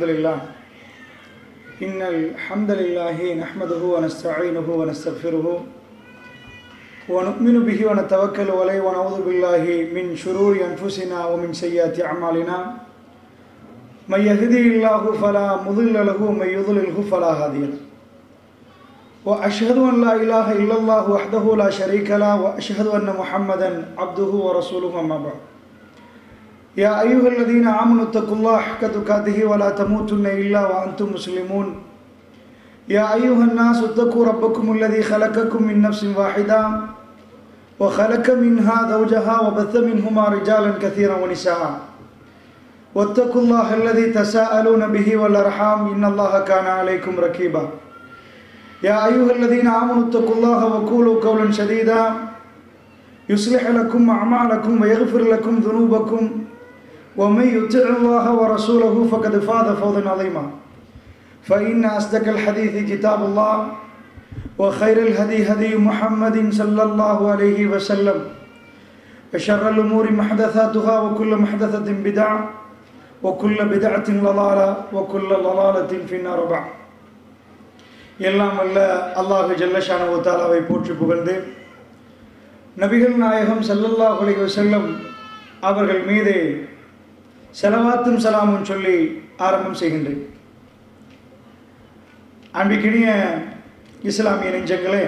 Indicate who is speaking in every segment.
Speaker 1: الحمد لله إن الحمد لله نحمده ونستعينه ونستغفره ونؤمن به ونتوكل عليه ونعوذ بالله من شرور أنفسنا ومن سيئات أعمالنا من يهدي الله فلا مضل له ومن يضلله فلا هادي له وأشهد أن لا إله إلا الله وحده لا شريك له وأشهد أن محمدا عبده ورسوله أما بعد يا أيها الذين آمنوا اتقوا الله حق تقاته ولا تموتن إلا وأنتم مسلمون يا أيها الناس اتقوا ربكم الذي خلقكم من نفس واحدة وخلق منها زوجها وبث منهما رجالا كثيرا ونساء واتقوا الله الذي تساءلون به والأرحام إن الله كان عليكم رقيبا يا أيها الذين آمنوا اتقوا الله وقولوا قولا سديدا يصلح لكم أعمالكم ويغفر لكم ذنوبكم ومن يطع الله ورسوله فقد فاز فوزا عظيما فإن أصدق الحديث كتاب الله وخير الهدي هدي محمد صلى الله عليه وسلم وشر الأمور محدثاتها وكل محدثة بدعة وكل بدعة ضلالة وكل ضلالة في النار بعد எல்லாம் வல்ல அல்லாஹு ஜல்லஷான தாலாவை போற்றி புகழ்ந்து நபிகள் நாயகம் ஸல்லல்லாஹு அலைஹி வஸல்லம் அவர்கள் மீது செலவாத்தும் சலாமும் சொல்லி ஆரம்பம் செய்கின்றேன் அன்பிக்கினிய இஸ்லாமிய நெஞ்சங்களே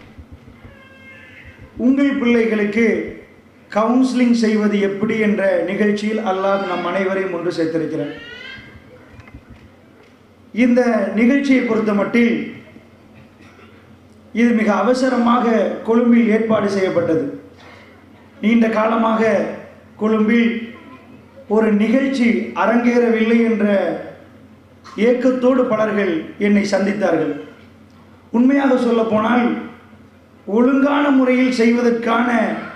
Speaker 1: உங்கள் பிள்ளைகளுக்கு கவுன்சிலிங் செய்வது எப்படி என்ற நிகழ்ச்சியில் அல்லாஹ் நம் அனைவரையும் ஒன்று சேர்த்திருக்கிறார் இந்த நிகழ்ச்சியை பொறுத்த மட்டில் இது மிக அவசரமாக கொழும்பில் ஏற்பாடு செய்யப்பட்டது நீண்ட காலமாக கொழும்பில் ஒரு நிகழ்ச்சி அரங்கேறவில்லை என்ற ஏக்கத்தோடு பலர்கள் என்னை சந்தித்தார்கள் உண்மையாக சொல்ல போனால் ஒழுங்கான முறையில் செய்வதற்கான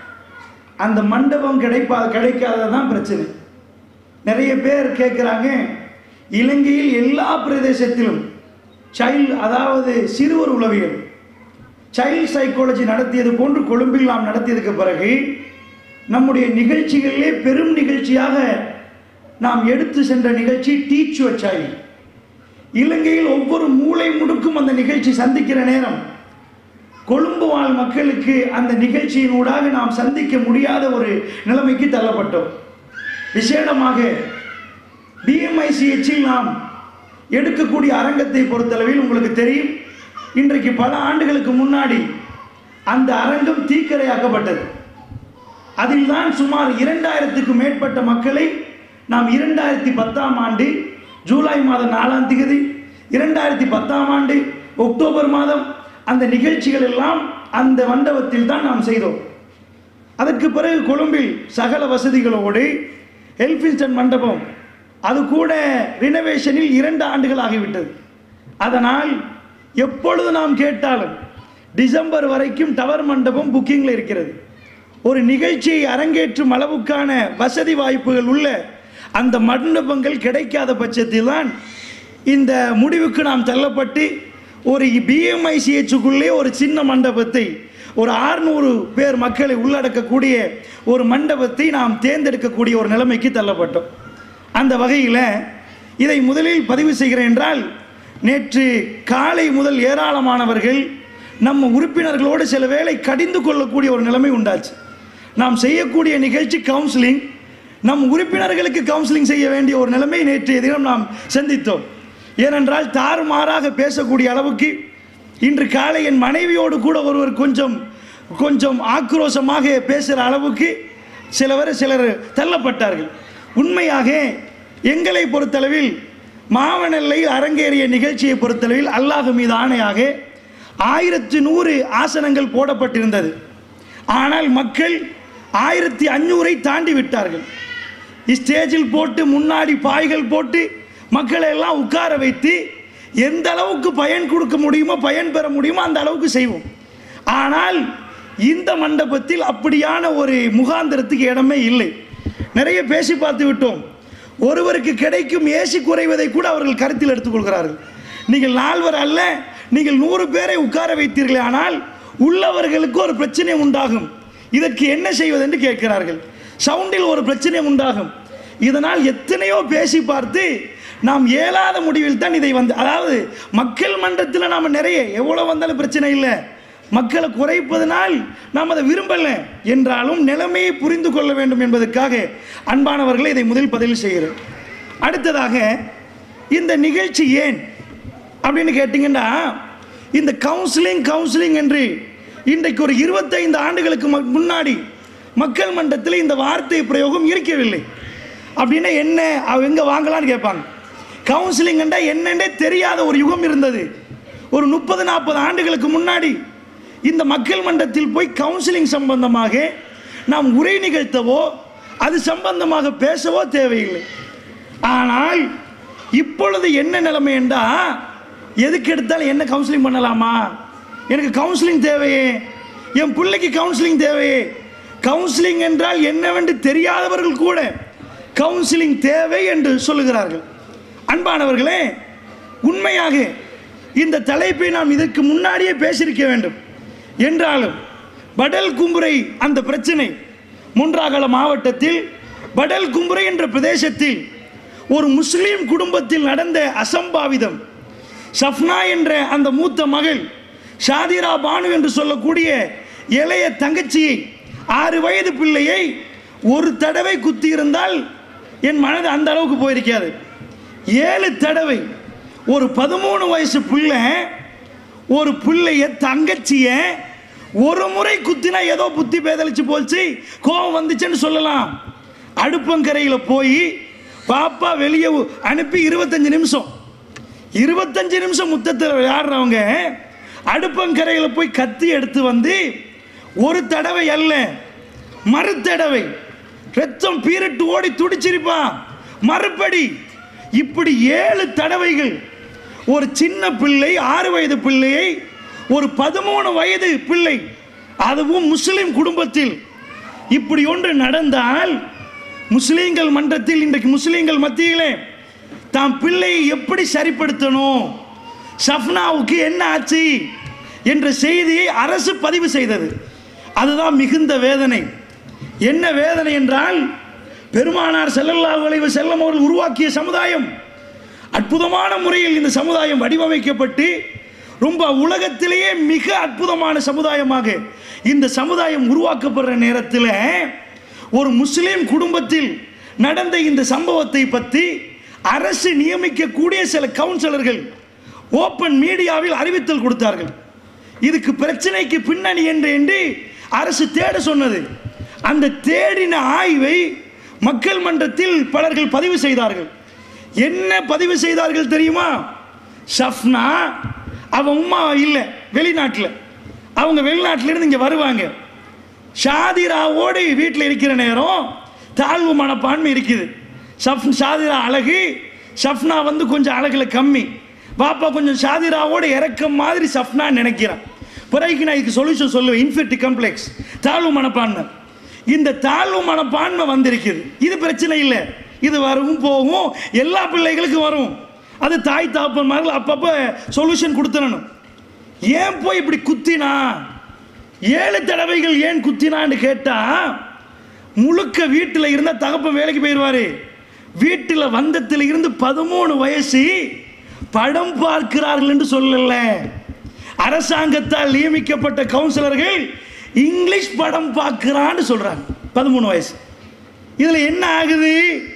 Speaker 1: அந்த மண்டபம் கிடைப்பா கிடைக்காததான் பிரச்சனை நிறைய பேர் கேட்குறாங்க இலங்கையில் எல்லா பிரதேசத்திலும் சைல்டு அதாவது சிறுவர் உளவியல் சைல்ட் சைக்காலஜி நடத்தியது போன்று கொழும்பில் நாம் நடத்தியதுக்கு பிறகு நம்முடைய நிகழ்ச்சிகளிலே பெரும் நிகழ்ச்சியாக நாம் எடுத்து சென்ற நிகழ்ச்சி டீச் சைல்டு இலங்கையில் ஒவ்வொரு மூளை முடுக்கும் அந்த நிகழ்ச்சி சந்திக்கிற நேரம் கொழும்பு வாழ் மக்களுக்கு அந்த நிகழ்ச்சியின் ஊடாக நாம் சந்திக்க முடியாத ஒரு நிலைமைக்கு தள்ளப்பட்டோம் விசேடமாக டிஎம்ஐசிஹெச்சில் நாம் எடுக்கக்கூடிய அரங்கத்தை பொறுத்தளவில் உங்களுக்கு தெரியும் இன்றைக்கு பல ஆண்டுகளுக்கு முன்னாடி அந்த அரங்கம் தீக்கரையாக்கப்பட்டது அதில் தான் சுமார் இரண்டாயிரத்துக்கும் மேற்பட்ட மக்களை நாம் இரண்டாயிரத்தி பத்தாம் ஆண்டு ஜூலை மாதம் நாலாம் திகதி இரண்டாயிரத்தி பத்தாம் ஆண்டு அக்டோபர் மாதம் அந்த நிகழ்ச்சிகள் எல்லாம் அந்த மண்டபத்தில் தான் நாம் செய்தோம் அதற்கு பிறகு கொழும்பில் சகல வசதிகளோடு எல்பின்ஸ்டன் மண்டபம் அது கூட ரினோவேஷனில் இரண்டு ஆண்டுகள் ஆகிவிட்டது அதனால் எப்பொழுது நாம் கேட்டாலும் டிசம்பர் வரைக்கும் டவர் மண்டபம் புக்கிங்கில் இருக்கிறது ஒரு நிகழ்ச்சியை அரங்கேற்றும் அளவுக்கான வசதி வாய்ப்புகள் உள்ள அந்த மண்டபங்கள் கிடைக்காத பட்சத்தில் தான் இந்த முடிவுக்கு நாம் தள்ளப்பட்டு ஒரு பிஎம்ஐசிஹெச்சுக்குள்ளே ஒரு சின்ன மண்டபத்தை ஒரு ஆறுநூறு பேர் மக்களை உள்ளடக்கக்கூடிய ஒரு மண்டபத்தை நாம் தேர்ந்தெடுக்கக்கூடிய ஒரு நிலைமைக்கு தள்ளப்பட்டோம் அந்த வகையில் இதை முதலில் பதிவு செய்கிறேன் என்றால் நேற்று காலை முதல் ஏராளமானவர்கள் நம்ம உறுப்பினர்களோடு சில வேளை கடிந்து கொள்ளக்கூடிய ஒரு நிலைமை உண்டாச்சு நாம் செய்யக்கூடிய நிகழ்ச்சி கவுன்சிலிங் நம் உறுப்பினர்களுக்கு கவுன்சிலிங் செய்ய வேண்டிய ஒரு நிலைமை நேற்றைய தினம் நாம் சந்தித்தோம் ஏனென்றால் தாறுமாறாக பேசக்கூடிய அளவுக்கு இன்று காலை என் மனைவியோடு கூட ஒருவர் கொஞ்சம் கொஞ்சம் ஆக்ரோஷமாக பேசுகிற அளவுக்கு சிலவர் சிலர் தள்ளப்பட்டார்கள் உண்மையாக எங்களை பொறுத்தளவில் மாவனல்லையில் அரங்கேறிய நிகழ்ச்சியை பொறுத்தளவில் அல்லாஹ் மீது ஆணையாக ஆயிரத்தி நூறு ஆசனங்கள் போடப்பட்டிருந்தது ஆனால் மக்கள் ஆயிரத்தி அஞ்சூரை தாண்டி விட்டார்கள் ஸ்டேஜில் போட்டு முன்னாடி பாய்கள் போட்டு மக்களை எல்லாம் உட்கார வைத்து எந்த அளவுக்கு பயன் கொடுக்க முடியுமோ பயன் பெற முடியுமோ அந்த அளவுக்கு செய்வோம் ஆனால் இந்த மண்டபத்தில் அப்படியான ஒரு முகாந்திரத்துக்கு இடமே இல்லை நிறைய பேசி பார்த்து விட்டோம் ஒருவருக்கு கிடைக்கும் ஏசி குறைவதை கூட அவர்கள் கருத்தில் எடுத்துக்கொள்கிறார்கள் நீங்கள் நால்வர் அல்ல நீங்கள் நூறு பேரை உட்கார வைத்தீர்களே ஆனால் உள்ளவர்களுக்கு ஒரு பிரச்சனை உண்டாகும் இதற்கு என்ன செய்வது என்று கேட்கிறார்கள் சவுண்டில் ஒரு பிரச்சனை உண்டாகும் இதனால் எத்தனையோ பேசி பார்த்து நாம் இயலாத முடிவில் தான் இதை வந்து அதாவது மக்கள் மன்றத்தில் நாம் நிறைய எவ்வளோ வந்தாலும் பிரச்சனை இல்லை மக்களை குறைப்பதனால் நாம் அதை விரும்பலை என்றாலும் நிலைமையை புரிந்து கொள்ள வேண்டும் என்பதற்காக அன்பானவர்களை இதை முதல் பதில் செய்கிறேன் அடுத்ததாக இந்த நிகழ்ச்சி ஏன் அப்படின்னு கேட்டிங்கன்னா இந்த கவுன்சிலிங் கவுன்சிலிங் என்று இன்றைக்கு ஒரு இருபத்தைந்து ஆண்டுகளுக்கு மு- முன்னாடி மக்கள் மன்றத்தில் இந்த வார்த்தை பிரயோகம் இருக்கவில்லை அப்படின்னா என்ன அவ எங்கே வாங்கலாம்னு கேட்பாங்க கவுன்சிலிங் என்னன்னே தெரியாத ஒரு யுகம் இருந்தது ஒரு முப்பது நாற்பது ஆண்டுகளுக்கு முன்னாடி இந்த மக்கள் மன்றத்தில் போய் கவுன்சிலிங் சம்பந்தமாக நாம் உரை நிகழ்த்தவோ அது சம்பந்தமாக பேசவோ தேவையில்லை ஆனால் இப்பொழுது என்ன நிலைமை என்றா எதுக்கு எடுத்தாலும் என்ன கவுன்சிலிங் பண்ணலாமா எனக்கு கவுன்சிலிங் தேவையே என் பிள்ளைக்கு கவுன்சிலிங் தேவையே கவுன்சிலிங் என்றால் என்னவென்று தெரியாதவர்கள் கூட கவுன்சிலிங் தேவை என்று சொல்லுகிறார்கள் அன்பானவர்களே உண்மையாக இந்த தலைப்பை நாம் இதற்கு முன்னாடியே பேசியிருக்க வேண்டும் என்றாலும் படல் கும்புரை அந்த பிரச்சனை மூன்றாகல மாவட்டத்தில் படல் கும்புரை என்ற பிரதேசத்தில் ஒரு முஸ்லீம் குடும்பத்தில் நடந்த அசம்பாவிதம் சஃப்னா என்ற அந்த மூத்த மகள் ஷாதிரா பானு என்று சொல்லக்கூடிய இளைய தங்கச்சியை ஆறு வயது பிள்ளையை ஒரு தடவை குத்தி இருந்தால் என் மனது அந்த அளவுக்கு போயிருக்காது ஏழு தடவை ஒரு பதிமூணு வயசு பிள்ளை ஒரு பிள்ளைய தங்கச்சிய ஒரு முறை குத்தினா ஏதோ புத்தி பேதலிச்சு போச்சு கோபம் வந்துச்சுன்னு சொல்லலாம் அடுப்பங்கரையில் போய் பாப்பா வெளியே அனுப்பி இருபத்தஞ்சு நிமிஷம் இருபத்தஞ்சு நிமிஷம் முத்தத்தில் விளையாடுறவங்க அடுப்பங்கரையில் போய் கத்தி எடுத்து வந்து ஒரு தடவை அல்ல மறு தடவை ரத்தம் பீரிட்டு ஓடி துடிச்சிருப்பான் மறுபடி இப்படி ஏழு தடவைகள் ஒரு சின்ன பிள்ளை ஆறு வயது பிள்ளையை ஒரு பதிமூணு வயது பிள்ளை அதுவும் முஸ்லிம் குடும்பத்தில் இப்படி ஒன்று நடந்தால் முஸ்லீம்கள் மன்றத்தில் இன்றைக்கு முஸ்லீம்கள் மத்தியிலே தாம் பிள்ளையை எப்படி சரிப்படுத்தணும் சஃப்னாவுக்கு என்ன ஆச்சு என்ற செய்தியை அரசு பதிவு செய்தது அதுதான் மிகுந்த வேதனை என்ன வேதனை என்றால் பெருமானார் ஸல்லல்லாஹு அலைஹி செல்லம் அவர்கள் உருவாக்கிய சமுதாயம் அற்புதமான முறையில் இந்த சமுதாயம் வடிவமைக்கப்பட்டு ரொம்ப உலகத்திலேயே மிக அற்புதமான சமுதாயமாக இந்த சமுதாயம் உருவாக்கப்படுற நேரத்தில் ஒரு முஸ்லீம் குடும்பத்தில் நடந்த இந்த சம்பவத்தை பற்றி அரசு நியமிக்கக்கூடிய சில கவுன்சிலர்கள் ஓப்பன் மீடியாவில் அறிவித்தல் கொடுத்தார்கள் இதுக்கு பிரச்சனைக்கு பின்னணி என்று என்று அரசு தேட சொன்னது அந்த தேடின ஆய்வை மக்கள் மன்றத்தில் பலர்கள் பதிவு செய்தார்கள் என்ன பதிவு செய்தார்கள் தெரியுமா ஷஃப்னா அவன் உமா இல்லை வெளிநாட்டில் அவங்க வெளிநாட்டிலிருந்து இங்கே வருவாங்க ஷாதிராவோடு வீட்டில் இருக்கிற நேரம் தாழ்வு மனப்பான்மை இருக்குது ஷஃப் ஷாதிரா அழகு ஷஃப்னா வந்து கொஞ்சம் அழகுல கம்மி பாப்பா கொஞ்சம் ஷாதிராவோட இறக்கம் மாதிரி ஷஃப்னா நினைக்கிறான் பிறகு நான் இதுக்கு சொல்யூஷன் சொல்லுவேன் இன்ஃபிட்டி காம்ப்ளெக்ஸ் தாழ்வு மனப்பான்மை இந்த தாழ்வு மனப்பான்மை வந்திருக்குது இது பிரச்சனை இல்லை இது வரும் போகும் எல்லா பிள்ளைகளுக்கும் வரும் அது தாய் தாப்பன் மாதிரி அப்பப்போ சொல்யூஷன் கொடுத்துடணும் ஏன் போய் இப்படி குத்தினா ஏழு தடவைகள் ஏன் குத்தினான்னு கேட்டா முழுக்க வீட்டில் இருந்தால் தகப்பன் வேலைக்கு போயிடுவாரு வீட்டில் வந்தத்தில் இருந்து பதிமூணு வயசு படம் பார்க்கிறார்கள் என்று சொல்லல அரசாங்கத்தால் நியமிக்கப்பட்ட கவுன்சிலர்கள் இங்கிலீஷ் படம் பார்க்கிறான்னு சொல்றாங்க பதிமூணு வயசு இதில் என்ன ஆகுது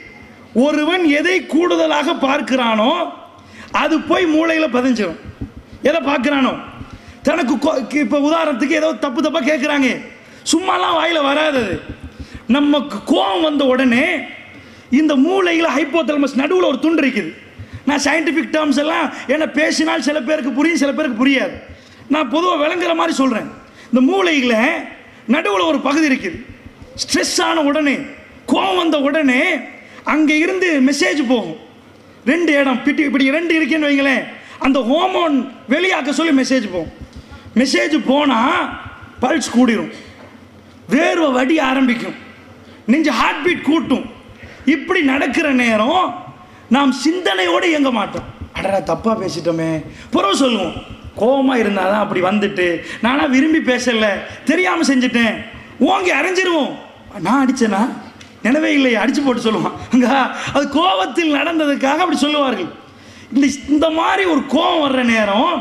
Speaker 1: ஒருவன் எதை கூடுதலாக பார்க்கிறானோ அது போய் மூளையில் பதிஞ்சிடும் எதை பார்க்குறானோ தனக்கு இப்போ உதாரணத்துக்கு ஏதோ தப்பு தப்பாக கேட்குறாங்க சும்மாலாம் வாயில் வராது அது. நமக்கு கோபம் வந்த உடனே இந்த மூளையில் ஹைப்போதலமஸ் நடுவில் ஒரு துண்டு இருக்குது நான் சயின்டிஃபிக் டேர்ம்ஸ் எல்லாம் என்ன பேசினால் சில பேருக்கு புரியும் சில பேருக்கு புரியாது நான் பொதுவாக விளங்குற மாதிரி சொல்கிறேன் இந்த மூளையில் நடுவில் ஒரு பகுதி இருக்குது ஸ்ட்ரெஸ் ஆன உடனே கோவம் வந்த உடனே அங்கே இருந்து மெசேஜ் போகும் ரெண்டு இடம் பிட்டி இப்படி ரெண்டு இருக்குன்னு வைங்களேன் அந்த ஹோமோன் வெளியாக்க சொல்லி மெசேஜ் போகும் மெசேஜ் போனால் பல்ஸ் கூடிரும் வேர்வை வடி ஆரம்பிக்கும் நெஞ்சு ஹார்ட் பீட் கூட்டும் இப்படி நடக்கிற நேரம் நாம் சிந்தனையோடு இயங்க மாட்டோம் அடடா தப்பாக பேசிட்டோமே புறவு சொல்லுவோம் கோபமாக இருந்தால் தான் அப்படி வந்துட்டு நானா விரும்பி பேசல தெரியாமல் செஞ்சுட்டேன் ஓங்கி அரைஞ்சிருவோம் நான் அடிச்சேனா நினைவே இல்லை அடிச்சு போட்டு சொல்லுவான் அங்க அது கோபத்தில் நடந்ததுக்காக அப்படி சொல்லுவார்கள் இந்த இந்த மாதிரி ஒரு கோபம் வர்ற நேரம்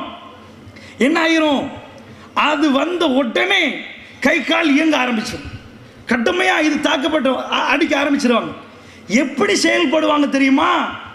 Speaker 1: என்ன ஆயிரும் அது வந்த உடனே கை கால் இயங்க ஆரம்பிச்சிடும் கட்டமையா இது தாக்கப்பட்ட அ- அடிக்க ஆரம்பிச்சிருவாங்க எப்படி செயல்படுவாங்க தெரியுமா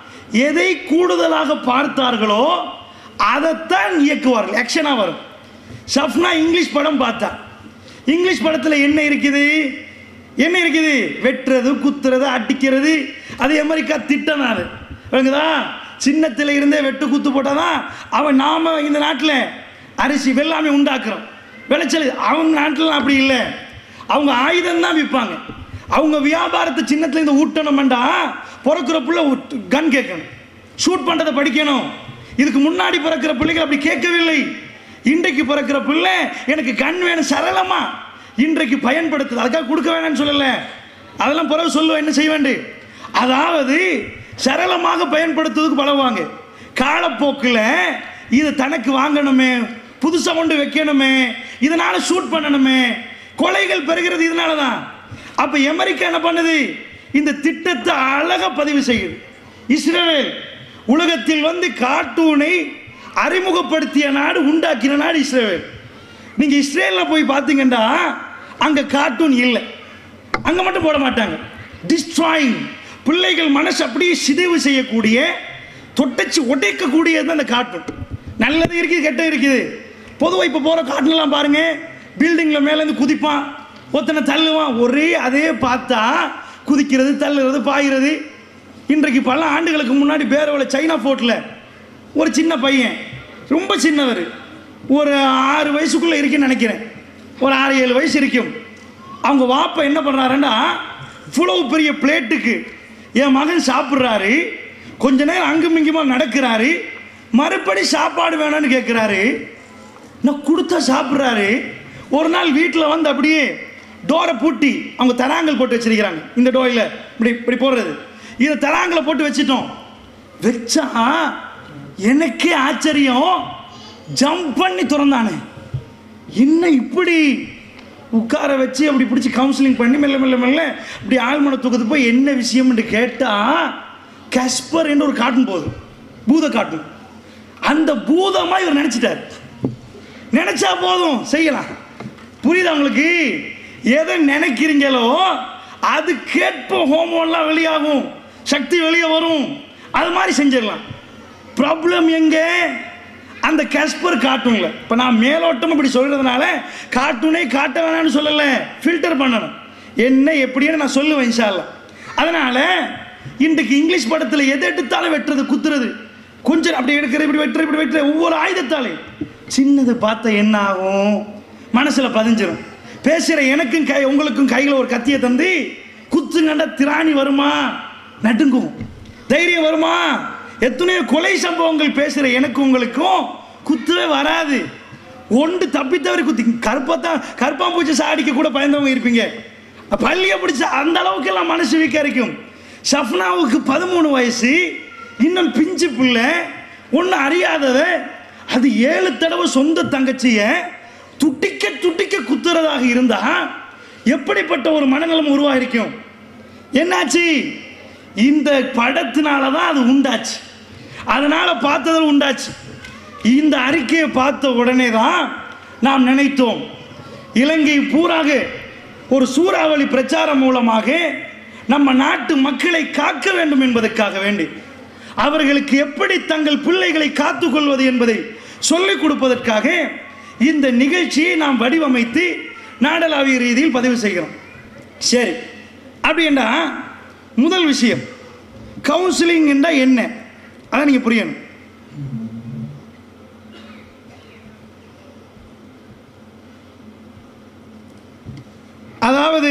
Speaker 1: எதை கூடுதலாக பார்த்தார்களோ அதைத்தான் இயக்குவார்கள் ஆக்ஷனாக வரும் ஷஃப்னா இங்கிலீஷ் படம் பார்த்தா இங்கிலீஷ் படத்தில் என்ன இருக்குது என்ன இருக்குது வெட்டுறது குத்துறது அடிக்கிறது அது அமெரிக்கா திட்டம் அது விளங்குதா சின்னத்தில் இருந்தே வெட்டு குத்து போட்டாதான் அவன் நாம இந்த நாட்டில் அரிசி வெள்ளாமை உண்டாக்குறோம் விளைச்சல் அவங்க நாட்டில் அப்படி இல்லை அவங்க ஆயுதம் தான் விற்பாங்க அவங்க வியாபாரத்தை சின்னத்துல இருந்து ஊட்டணும்டா பிறக்கிற புள்ள கன் கேட்கணும் ஷூட் பண்ணுறதை படிக்கணும் இதுக்கு முன்னாடி பிறக்கிற பிள்ளைகள் அப்படி கேட்கவில்லை இன்றைக்கு பிறக்கிற பிள்ளை எனக்கு கண் வேணும் சரளமா இன்றைக்கு பயன்படுத்துது அதுக்காக கொடுக்க வேணாம்னு சொல்லல அதெல்லாம் பிறகு சொல்லுவேன் என்ன செய்ய வேண்டும் அதாவது சரளமாக பயன்படுத்துவதுக்கு பழகுவாங்க காலப்போக்கில் இது தனக்கு வாங்கணுமே புதுசாக கொண்டு வைக்கணுமே இதனால ஷூட் பண்ணணுமே கொலைகள் பெறுகிறது இதனால தான் அப்போ அமெரிக்கா என்ன பண்ணுது இந்த திட்டத்தை அழகாக பதிவு செய்யுது இஸ்ரேல் உலகத்தில் வந்து கார்ட்டூனை அறிமுகப்படுத்திய நாடு உண்டாக்கின நாடு இஸ்ரேல் நீங்க இஸ்ரேல்ல போய் பார்த்தீங்கன்னா அங்க கார்ட்டூன் இல்லை அங்க மட்டும் போட மாட்டாங்க டிஸ்ட்ராயிங் பிள்ளைகள் மனசு அப்படியே சிதைவு செய்யக்கூடிய தொட்டச்சு உடைக்கக்கூடியது அந்த கார்ட்டூன் நல்லது இருக்குது கெட்டது இருக்குது பொதுவாக இப்போ போகிற கார்ட்டூன்லாம் பாருங்க பில்டிங்கில் மேலேருந்து குதிப்பான் ஒருத்தனை தள்ளுவான் ஒரே அதே பார்த்தா குதிக்கிறது தள்ளுறது பாய்கிறது இன்றைக்கு பல ஆண்டுகளுக்கு முன்னாடி பேரவில் சைனா ஃபோர்ட்டில் ஒரு சின்ன பையன் ரொம்ப சின்னவர் ஒரு ஆறு வயசுக்குள்ளே இருக்குன்னு நினைக்கிறேன் ஒரு ஆறு ஏழு வயசு இருக்கும் அவங்க வாப்பா என்ன பண்ணுறாருன்னா இவ்வளவு பெரிய பிளேட்டுக்கு என் மகன் சாப்பிட்றாரு கொஞ்ச நேரம் அங்கும் இங்குமா நடக்கிறாரு மறுபடி சாப்பாடு வேணும்னு கேட்குறாரு நான் கொடுத்தா சாப்பிட்றாரு ஒரு நாள் வீட்டில் வந்து அப்படியே டோரை பூட்டி அவங்க தராங்கல் போட்டு வச்சிருக்கிறாங்க இந்த டோரில் இப்படி இப்படி போடுறது இதை தராங்கலை போட்டு வச்சிட்டோம் வச்சா எனக்கே ஆச்சரியம் ஜம்ப் பண்ணி திறந்தானே என்ன இப்படி உட்கார வச்சு அப்படி பிடிச்சி கவுன்சிலிங் பண்ணி மெல்ல மெல்ல மெல்ல இப்படி ஆழ்மன தூக்கத்துக்கு போய் என்ன விஷயம்னு கேட்டா கஸ்பர் என்று ஒரு காட்டும் போகுது பூத காட்டும் அந்த பூதமா இவர் நினைச்சிட்டார் நினைச்சா போதும் செய்யலாம் புரியுதா உங்களுக்கு எதை நினைக்கிறீங்களோ அது கேட்ப ஹோமோன்லாம் வெளியாகும் சக்தி வெளியே வரும் அது மாதிரி செஞ்சிடலாம் ப்ராப்ளம் எங்க அந்த கஸ்பர் கார்ட்டூனில் இப்போ நான் மேலோட்டம் இப்படி சொல்கிறதுனால கார்ட்டூனே காட்ட வேணாம்னு சொல்லலை ஃபில்டர் பண்ணணும் என்ன எப்படின்னு நான் சொல்லுவேன் இன்ஷால்லா அதனால் இன்றைக்கு இங்கிலீஷ் படத்தில் எது எடுத்தாலும் வெட்டுறது குத்துறது கொஞ்சம் அப்படி எடுக்கிற இப்படி வெட்டுற இப்படி வெட்டுற ஒவ்வொரு ஆயுதத்தாலே சின்னது பார்த்தா என்ன ஆகும் மனசில் பதிஞ்சிரும் பேசுகிற எனக்கும் கை உங்களுக்கும் கையில் ஒரு கத்தியை தந்து குத்துங்கண்டா திராணி வருமா நடுங்கும் தைரியம் வருமா எத்தனையோ கொலை சம்பவங்கள் பேசுகிற எனக்கு உங்களுக்கும் குத்தவே வராது ஒன்று தப்பித்தவரை குத்தி கருப்பத்தான் கருப்பாம்பூச்சி சாடிக்க கூட பயந்தவங்க இருப்பீங்க பள்ளியை பிடிச்ச அந்த அளவுக்கு எல்லாம் மனசு வீக்க இருக்கும் சஃப்னாவுக்கு பதிமூணு வயசு இன்னும் பிஞ்சு பிள்ளை ஒன்றும் அறியாதவ அது ஏழு தடவை சொந்த தங்கச்சிய துட்டிக்க துட்டிக்க குத்துறதாக இருந்தா எப்படிப்பட்ட ஒரு மனநலம் உருவாகிருக்கும் என்னாச்சு இந்த படத்தினால தான் அது உண்டாச்சு அதனால பார்த்ததில் உண்டாச்சு இந்த அறிக்கையை பார்த்த உடனே தான் நாம் நினைத்தோம் இலங்கை பூராக ஒரு சூறாவளி பிரச்சாரம் மூலமாக நம்ம நாட்டு மக்களை காக்க வேண்டும் என்பதற்காக வேண்டி அவர்களுக்கு எப்படி தங்கள் பிள்ளைகளை காத்துக்கொள்வது என்பதை சொல்லிக் கொடுப்பதற்காக இந்த நிகழ்ச்சியை நாம் வடிவமைத்து நாடளாவிய ரீதியில் பதிவு செய்கிறோம் சரி அப்படின்னா முதல் விஷயம் கவுன்சிலிங் என்றால் என்ன அதான் நீங்கள் புரியணும் அதாவது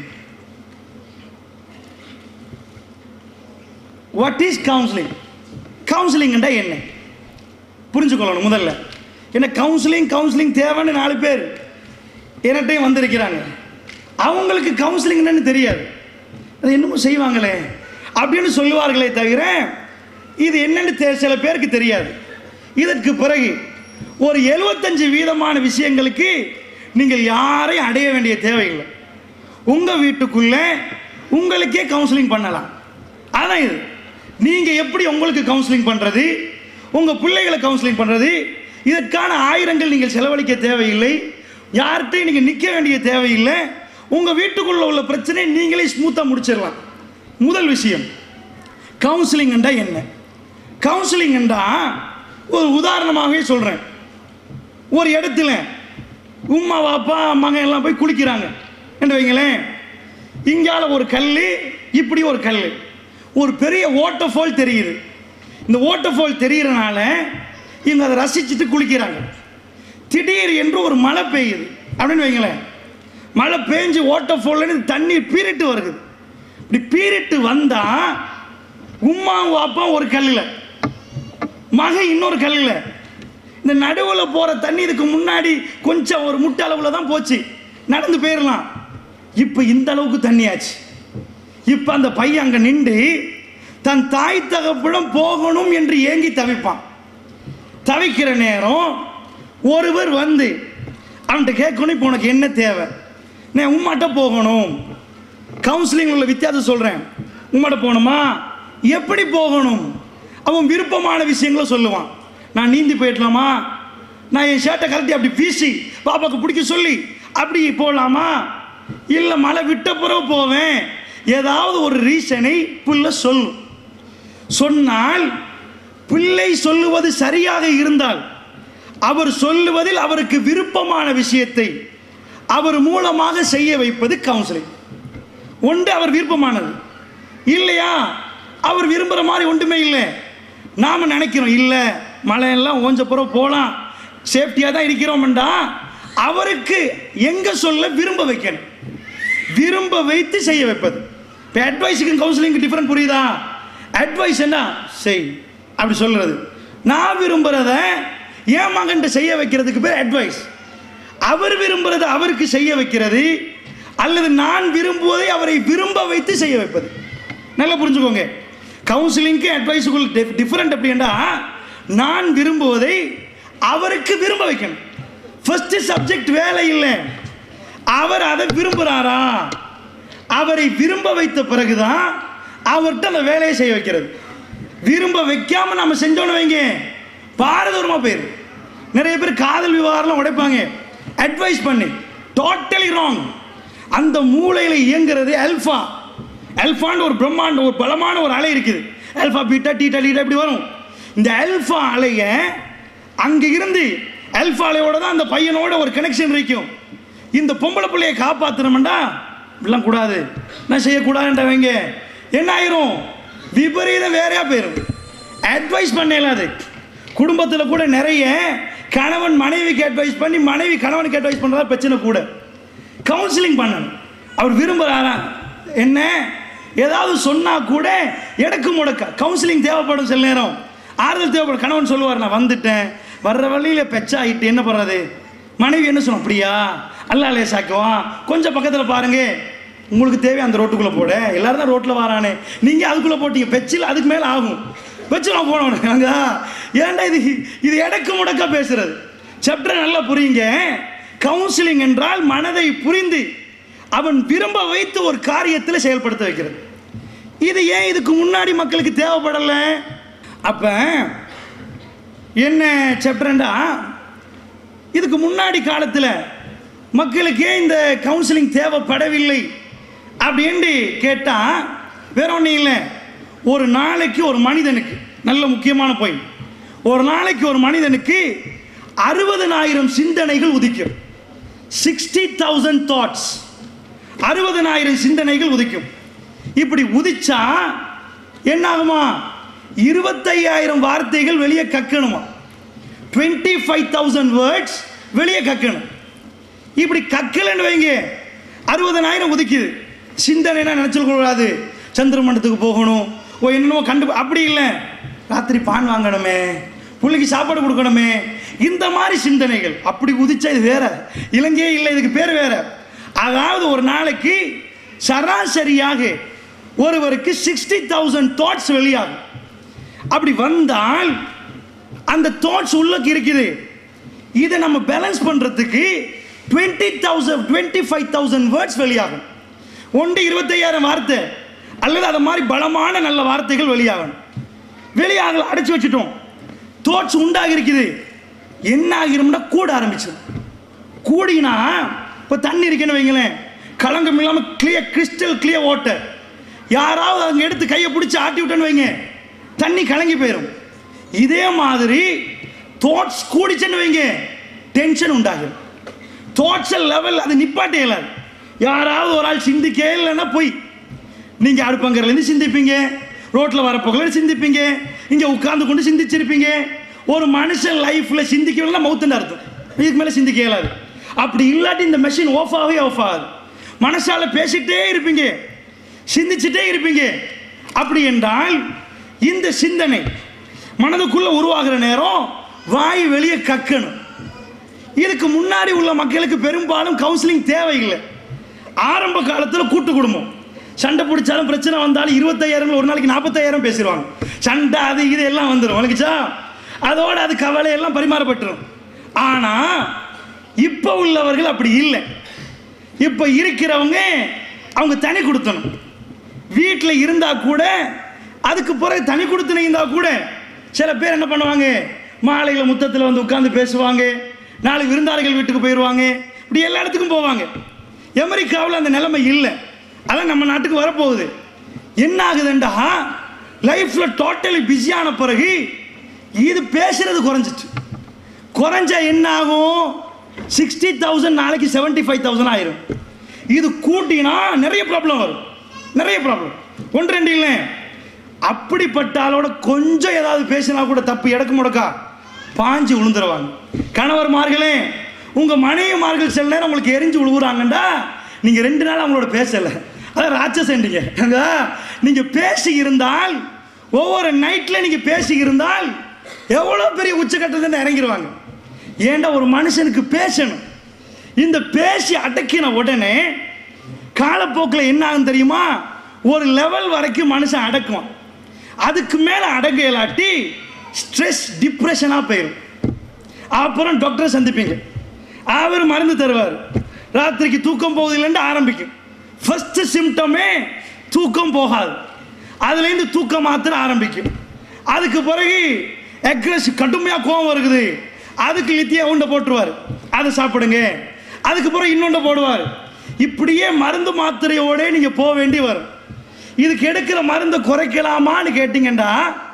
Speaker 1: வாட் இஸ் கவுன்சிலிங் கவுன்சிலிங்ன்றா என்ன புரிஞ்சுக்கொள்ளணும் முதல்ல என்ன கவுன்சிலிங் கவுன்சிலிங் தேவைன்னு நாலு பேர் என்னட்டையும் வந்திருக்கிறாங்க அவங்களுக்கு கவுன்சிலிங் என்னன்னு தெரியாது அது என்னமோ செய்வாங்களே அப்படின்னு சொல்லுவார்களே தவிர இது என்னன்னு தெ- சில பேருக்கு தெரியாது இதற்கு பிறகு ஒரு எழுபத்தஞ்சு வீதமான விஷயங்களுக்கு நீங்கள் யாரையும் அடைய வேண்டிய தேவையில்லை உங்கள் வீட்டுக்குள்ளே உங்களுக்கே கவுன்சிலிங் பண்ணலாம் அதான் இது நீங்கள் எப்படி உங்களுக்கு கவுன்சிலிங் பண்ணுறது உங்கள் பிள்ளைகளை கவுன்சிலிங் பண்ணுறது இதற்கான ஆயிரங்கள் நீங்கள் செலவழிக்க தேவையில்லை யார்கிட்டையும் நீங்கள் நிற்க வேண்டிய தேவையில்லை உங்கள் வீட்டுக்குள்ள உள்ள பிரச்சனையை நீங்களே ஸ்மூத்தாக முடிச்சிடலாம் முதல் விஷயம் கவுன்சிலிங் என்றால் என்ன கவுன்சிலிங் என்றால் ஒரு உதாரணமாகவே சொல்கிறேன் ஒரு இடத்துல உம்மா வாப்பா மகன் எல்லாம் போய் குளிக்கிறாங்க என்று வைங்களேன் இங்கால ஒரு கல் இப்படி ஒரு கல் ஒரு பெரிய வாட்டர் ஃபால் தெரியுது இந்த வாட்டர் ஃபால் தெரியறனால இவங்க அதை ரசிச்சுட்டு குளிக்கிறாங்க திடீர் என்று ஒரு மழை பெய்யுது அப்படின்னு வைங்களேன் மழை பெஞ்சு வாட்டர் ஃபால்னு தண்ணீர் பீரிட்டு வருது இப்படி பீரிட்டு வந்தா உம்மாவும் வாப்பாவும் ஒரு கல்லில் மகன் இன்னொரு கல்லில் இந்த நடுவில் போகிற தண்ணி இதுக்கு முன்னாடி கொஞ்சம் ஒரு முட்டை அளவில் தான் போச்சு நடந்து போயிடலாம் இப்போ இந்த அளவுக்கு தண்ணியாச்சு இப்போ அந்த பையன் அங்கே நின்று தன் தாய் தகப்பிடம் போகணும் என்று ஏங்கி தவிப்பான் தவிக்கிற நேரம் ஒருவர் வந்து அவன்கிட்ட கேட்கணும் இப்போ உனக்கு என்ன தேவை நான் உம்மாட்ட போகணும் கவுன்சிலிங் உள்ள வித்தியாசம் சொல்கிறேன் உம்மாட்ட போகணுமா எப்படி போகணும் அவன் விருப்பமான விஷயங்களை சொல்லுவான் நான் நீந்தி போயிடலாமா நான் என் ஷர்ட்டை கழட்டி அப்படி வீசி பாப்பாக்கு பிடிக்க சொல்லி அப்படி போகலாமா இல்லை மழை விட்ட பிறகு போவேன் ஏதாவது ஒரு ரீசனை புள்ள சொல்லும் சொன்னால் பிள்ளை சொல்லுவது சரியாக இருந்தால் அவர் சொல்லுவதில் அவருக்கு விருப்பமான விஷயத்தை அவர் மூலமாக செய்ய வைப்பது கவுன்சிலிங் ஒன்று அவர் விருப்பமானது இல்லையா அவர் விரும்புகிற மாதிரி ஒன்றுமே இல்லை நாம் நினைக்கிறோம் இல்லை மழையெல்லாம் ஓஞ்ச பிறகு போகலாம் சேஃப்டியாக தான் இருக்கிறோம்டா அவருக்கு எங்கே சொல்ல விரும்ப வைக்கணும் விரும்ப வைத்து செய்ய வைப்பது இப்போ அட்வைஸுக்கும் கவுன்சிலிங்க்கு டிஃப்ரெண்ட் புரியுதா அட்வைஸ் என்ன செய் அப்படி சொல்கிறது நான் விரும்புகிறத என் மகன்கிட்ட செய்ய வைக்கிறதுக்கு பேர் அட்வைஸ் அவர் விரும்புகிறத அவருக்கு செய்ய வைக்கிறது அல்லது நான் விரும்புவதை அவரை விரும்ப வைத்து செய்ய வைப்பது நல்லா புரிஞ்சுக்கோங்க கவுன்சிலிங்க்கு அட்வைஸுக்குள் டிஃப்ரெண்ட் அப்படின்னா நான் விரும்புவதை அவருக்கு விரும்ப வைக்கணும் ஃபர்ஸ்ட் சப்ஜெக்ட் வேலை இல்லை அவர் அதை விரும்புகிறாரா அவரை விரும்ப வைத்த பிறகுதான் அவர்கிட்ட அந்த வேலையை செய்ய வைக்கிறது விரும்ப வைக்காம நம்ம செஞ்சோன்னு வைங்க பாரதூரமாக போயிரு நிறைய பேர் காதல் விவகாரம்லாம் உடைப்பாங்க அட்வைஸ் பண்ணி டோட்டலி ராங் அந்த மூளையில் இயங்குறது அல்ஃபா அல்ஃபான்னு ஒரு பிரம்மாண்ட ஒரு பலமான ஒரு அலை இருக்குது அல்ஃபா பீட்டா டீட்டா டீட்டா இப்படி வரும் இந்த அல்ஃபா அலையை அங்கே இருந்து அல்ஃபா அலையோட தான் அந்த பையனோட ஒரு கனெக்ஷன் இருக்கும் இந்த பொம்பளை பிள்ளையை காப்பாற்றணும்டா இப்படிலாம் கூடாது நான் செய்யக்கூடாதுன்றவங்க என்ன ஆயிரும் விபரீதம் வேறையா போயிடும் அட்வைஸ் பண்ணல அது குடும்பத்தில் கூட நிறைய கணவன் மனைவிக்கு அட்வைஸ் பண்ணி மனைவி கணவனுக்கு அட்வைஸ் பண்ணுறதா பிரச்சனை கூட கவுன்சிலிங் பண்ணணும் அவர் விரும்புகிறாரா என்ன ஏதாவது சொன்னால் கூட எடக்கு முடக்க கவுன்சிலிங் தேவைப்படும் சில நேரம் ஆறுதல் தேவைப்படும் கணவன் சொல்லுவார் நான் வந்துட்டேன் வர்ற வழியில் பெச்சாயிட்டு என்ன பண்ணுறது மனைவி என்ன சொல்லும் அப்படியா அல்லா லேசாக்குவான் கொஞ்சம் பக்கத்தில் பாருங்க உங்களுக்கு தேவை அந்த ரோட்டுக்குள்ளே போட எல்லாரும் தான் ரோட்டில் வரானே நீங்கள் அதுக்குள்ளே போட்டீங்க பெச்சில் அதுக்கு மேலே ஆகும் பெச்சு நான் போனவனு அங்க ஏன்டா இது இது எடக்கு முடக்க பேசுறது சாப்டர் நல்லா புரியுங்க கவுன்சிலிங் என்றால் மனதை புரிந்து அவன் விரும்ப வைத்து ஒரு காரியத்தில் செயல்படுத்த வைக்கிறது இது ஏன் இதுக்கு முன்னாடி மக்களுக்கு தேவைப்படலை அப்போ என்ன சாப்டர்ண்டா இதுக்கு முன்னாடி காலத்தில் மக்களுக்கு ஏன் இந்த கவுன்சிலிங் தேவைப்படவில்லை அப்படின்னு கேட்டால் வேற ஒன்றும் இல்லை ஒரு நாளைக்கு ஒரு மனிதனுக்கு நல்ல முக்கியமான பாயிண்ட் ஒரு நாளைக்கு ஒரு மனிதனுக்கு அறுபதனாயிரம் சிந்தனைகள் உதிக்கும் சிக்ஸ்டி தௌசண்ட் தாட்ஸ் அறுபதனாயிரம் சிந்தனைகள் உதிக்கும் இப்படி உதிச்சா என்ன ஆகுமா இருபத்தையாயிரம் வார்த்தைகள் வெளியே கக்கணுமா டுவெண்ட்டி ஃபைவ் தௌசண்ட் வேர்ட்ஸ் வெளியே கக்கணும் இப்படி கக்கலன்னு வைங்க அறுபதனாயிரம் ஒதுக்கிது சிந்தனைனா நினச்சிக்கூடாது சந்திர மண்டலத்துக்கு போகணும் ஓ என்னமோ கண்டு அப்படி இல்லை ராத்திரி பான் வாங்கணுமே பிள்ளைக்கு சாப்பாடு கொடுக்கணுமே இந்த மாதிரி சிந்தனைகள் அப்படி உதிச்சா இது வேற இலங்கையே இல்லை இதுக்கு பேர் வேற அதாவது ஒரு நாளைக்கு சராசரியாக ஒருவருக்கு சிக்ஸ்டி தௌசண்ட் தாட்ஸ் வெளியாகும் அப்படி வந்தால் அந்த தாட்ஸ் உள்ளக்கு இருக்குது இதை நம்ம பேலன்ஸ் பண்ணுறதுக்கு twenty thousand twenty five thousand words வெளியாகும் ஒன்று இருபத்தையாயிரம் வார்த்தை அல்லது அது மாதிரி பலமான நல்ல வார்த்தைகள் வெளியாகணும் வெளியாக அடைச்சி வச்சுட்டோம் தோட்ஸ் உண்டாகி இருக்குது என்ன ஆகிரும்னா கூட ஆரம்பிச்சிடும் கூடினா இப்போ தண்ணி இருக்குன்னு வைங்களேன் களங்கம் இல்லாமல் கிளியர் கிறிஸ்டல் கிளியர் வாட்டர் யாராவது அங்கே எடுத்து கையை பிடிச்சி ஆட்டி விட்டேன்னு வைங்க தண்ணி கலங்கி போயிடும் இதே மாதிரி தோட்ஸ் கூடிச்சுன்னு வைங்க டென்ஷன் உண்டாகும் தோட்ஸ் லெவல் அது நிப்பாட்டே இயலாது யாராவது ஒரு ஆள் சிந்திக்கே இல்லைன்னா போய் நீங்கள் அடுப்பங்கரையிலேருந்து சிந்திப்பீங்க ரோட்டில் வரப்போகல சிந்திப்பீங்க இங்கே உட்கார்ந்து கொண்டு சிந்திச்சிருப்பீங்க ஒரு மனுஷன் லைஃப்பில் சிந்திக்கவில்லை மவுத்துன்னு அர்த்தம் இதுக்கு மேலே சிந்திக்க இயலாது அப்படி இல்லாட்டி இந்த மெஷின் ஆஃப் ஆகவே ஆஃப் ஆகாது மனசால பேசிட்டே இருப்பீங்க சிந்திச்சிட்டே இருப்பீங்க அப்படி என்றால் இந்த சிந்தனை மனதுக்குள்ள உருவாகிற நேரம் வாய் வெளியே கக்கணும் இதுக்கு முன்னாடி உள்ள மக்களுக்கு பெரும்பாலும் கவுன்சிலிங் தேவையில்லை ஆரம்ப காலத்தில் கூட்டு குடும்பம் சண்டை பிடிச்சாலும் பிரச்சனை வந்தாலும் இருபத்தையாயிரம் ஒரு நாளைக்கு நாற்பத்தாயிரம் பேசிடுவாங்க சண்டை அது இது எல்லாம் வந்துடும் வணக்கிச்சா அதோட அது கவலை எல்லாம் பரிமாறப்பட்டுரும் ஆனால் இப்போ உள்ளவர்கள் அப்படி இல்லை இப்போ இருக்கிறவங்க அவங்க தனி கொடுத்தணும் வீட்டில் இருந்தால் கூட அதுக்கு பிறகு தனி கொடுத்தன இருந்தால் கூட சில பேர் என்ன பண்ணுவாங்க மாலையில் முத்தத்தில் வந்து உட்காந்து பேசுவாங்க நாளை விருந்தாளிகள் வீட்டுக்கு போயிடுவாங்க இப்படி எல்லா இடத்துக்கும் போவாங்க அமெரிக்காவில் அந்த நிலைமை இல்லை அதான் நம்ம நாட்டுக்கு வரப்போகுது என்ன ஆகுதுண்டா லைஃப்பில் டோட்டலி பிஸியான பிறகு இது பேசுறது குறைஞ்சிட்டு குறைஞ்சா என்ன ஆகும் சிக்ஸ்டி தௌசண்ட் நாளைக்கு செவன்ட்டி ஃபைவ் தௌசண்ட் ஆயிரும் இது கூட்டினா நிறைய ப்ராப்ளம் வரும் நிறைய ப்ராப்ளம் ஒன்று ரெண்டு இல்லை அப்படிப்பட்ட ஆளோட கொஞ்சம் ஏதாவது பேசினா கூட தப்பு இடக்கு முடக்கா பாஞ்சு விழுந்துருவாங்க கணவர்மார்களே உங்கள் மனைவிமார்கள் சில நேரம் உங்களுக்கு எரிஞ்சு விழுகுறாங்கண்டா நீங்கள் ரெண்டு நாள் அவங்களோட பேசலை அதான் ராட்சசன்றீங்க நீங்கள் பேசி இருந்தால் ஒவ்வொரு நைட்டில் நீங்கள் பேசி இருந்தால் எவ்வளோ பெரிய உச்சக்கட்டத்தில் இறங்கிடுவாங்க ஏன்டா ஒரு மனுஷனுக்கு பேசணும் இந்த பேசி அடக்கின உடனே காலப்போக்கில் என்ன ஆகும் தெரியுமா ஒரு லெவல் வரைக்கும் மனுஷன் அடக்குவான் அதுக்கு மேலே அடக்க இல்லாட்டி ஸ்ட்ரெஸ் டிப்ரெஷனாக போயிடும் அப்புறம் டாக்டரை சந்திப்பீங்க அவர் மருந்து தருவார் ராத்திரிக்கு தூக்கம் போகுதில்லைன்னு ஆரம்பிக்கும் ஃபர்ஸ்ட் சிம்டமே தூக்கம் போகாது அதுலேருந்து தூக்கம் மாத்திரம் ஆரம்பிக்கும் அதுக்கு பிறகு அக்ரஸ் கடுமையாக கோவம் இருக்குது அதுக்கு லித்தியா உண்டை போட்டுருவார் அதை சாப்பிடுங்க அதுக்கு பிறகு இன்னொன்று போடுவார் இப்படியே மருந்து மாத்திரையோட நீங்கள் போக வேண்டி வரும் இதுக்கு எடுக்கிற மருந்தை குறைக்கலாமான்னு கேட்டிங்கன்னா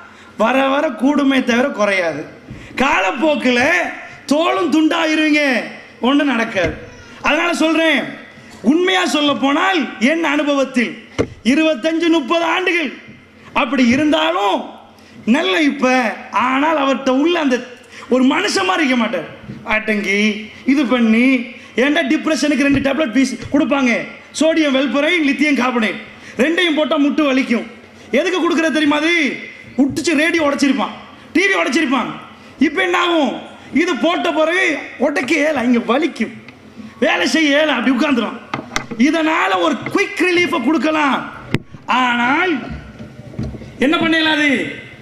Speaker 1: வர வர கூடுமே தவிர குறையாது காலப்போக்கில் தோளும் துண்டாயிருவீங்க ஒன்றும் நடக்காது அதனால சொல்கிறேன் உண்மையாக சொல்ல போனால் என் அனுபவத்தில் இருபத்தஞ்சு முப்பது ஆண்டுகள் அப்படி இருந்தாலும் நல்ல இப்போ ஆனால் அவர்கிட்ட உள்ள அந்த ஒரு மனுஷன் மாதிரி இருக்க மாட்டார் அட்டங்கி இது பண்ணி ஏன்டா டிப்ரெஷனுக்கு ரெண்டு டேப்லெட் பீஸ் கொடுப்பாங்க சோடியம் வெல்பரை லித்தியம் கார்பனேட் ரெண்டையும் போட்டால் முட்டு வலிக்கும் எதுக்கு கொடுக்குறது தெரியுமா அது விட்டுச்சு ரேடியோ உடைச்சிருப்பான் டிவி உடைச்சிருப்பான் இப்போ என்ன ஆகும் இது போட்ட பிறகு உடைக்க ஏல இங்கே வலிக்கும் வேலை செய்ய ஏல அப்படி உட்காந்துரும் இதனால ஒரு குயிக் ரிலீஃபை கொடுக்கலாம் ஆனால் என்ன பண்ணல அது